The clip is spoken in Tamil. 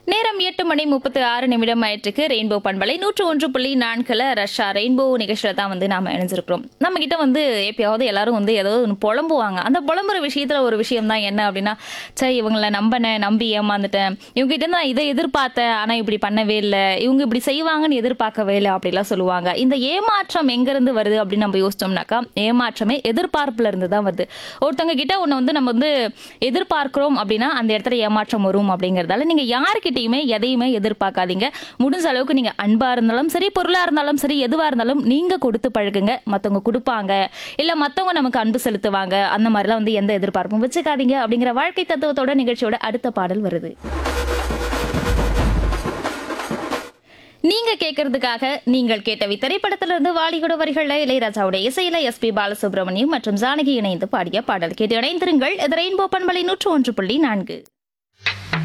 நேரம் எட்டு மணி முப்பத்தி ஆறு நிமிடம் ஆயிட்டுருக்கு ரெயின்போ பண்பலை நூற்று ஒன்று புள்ளி நான்கில் ரஷ்யா ரெயின்போ நிகழ்ச்சியில் தான் வந்து நாம இணைஞ்சிருக்கிறோம் நம்ம கிட்ட வந்து எப்பயாவது எல்லாரும் வந்து ஏதோ ஒன்று புலம்புவாங்க அந்த புலம்புற விஷயத்துல ஒரு விஷயம் தான் என்ன அப்படின்னா சே இவங்களை நம்பினேன் நம்பி ஏமாந்துட்டேன் இவங்க கிட்ட இருந்து நான் இதை எதிர்பார்த்தேன் ஆனா இப்படி பண்ணவே இல்லை இவங்க இப்படி செய்வாங்கன்னு எதிர்பார்க்கவே இல்லை அப்படிலாம் சொல்லுவாங்க இந்த ஏமாற்றம் எங்கிருந்து வருது அப்படின்னு நம்ம யோசிச்சோம்னாக்கா ஏமாற்றமே எதிர்பார்ப்புல இருந்து தான் வருது ஒருத்தவங்க கிட்ட ஒன்று வந்து நம்ம வந்து எதிர்பார்க்கிறோம் அப்படின்னா அந்த இடத்துல ஏமாற்றம் வரும் அப்படிங்கறதால நீங்க யாருக்கிட்டையுமே எதையுமே எதிர்பார்க்காதீங்க முடிஞ்ச அளவுக்கு நீங்க அன்பா இருந்தாலும் சரி பொருளா இருந்தாலும் சரி எதுவா இருந்தாலும் நீங்க கொடுத்து பழகுங்க மத்தவங்க கொடுப்பாங்க இல்ல மத்தவங்க நமக்கு அன்பு செலுத்துவாங்க அந்த மாதிரிலாம் வந்து எந்த எதிர்பார்ப்பும் வச்சுக்காதீங்க அப்படிங்கிற வாழ்க்கை தத்துவத்தோட நிகழ்ச்சியோட அடுத்த பாடல் வருது நீங்க கேட்கறதுக்காக நீங்கள் கேட்டவை திரைப்படத்திலிருந்து வாலிகுட வரிகள்ல இளையராஜாவுடைய இசையில எஸ் பி பாலசுப்ரமணியம் மற்றும் ஜானகி இணைந்து பாடிய பாடல் கேட்டு இணைந்திருங்கள் இது ரெயின்போ பண்பலை நூற்று ஒன்று புள்ளி நான்கு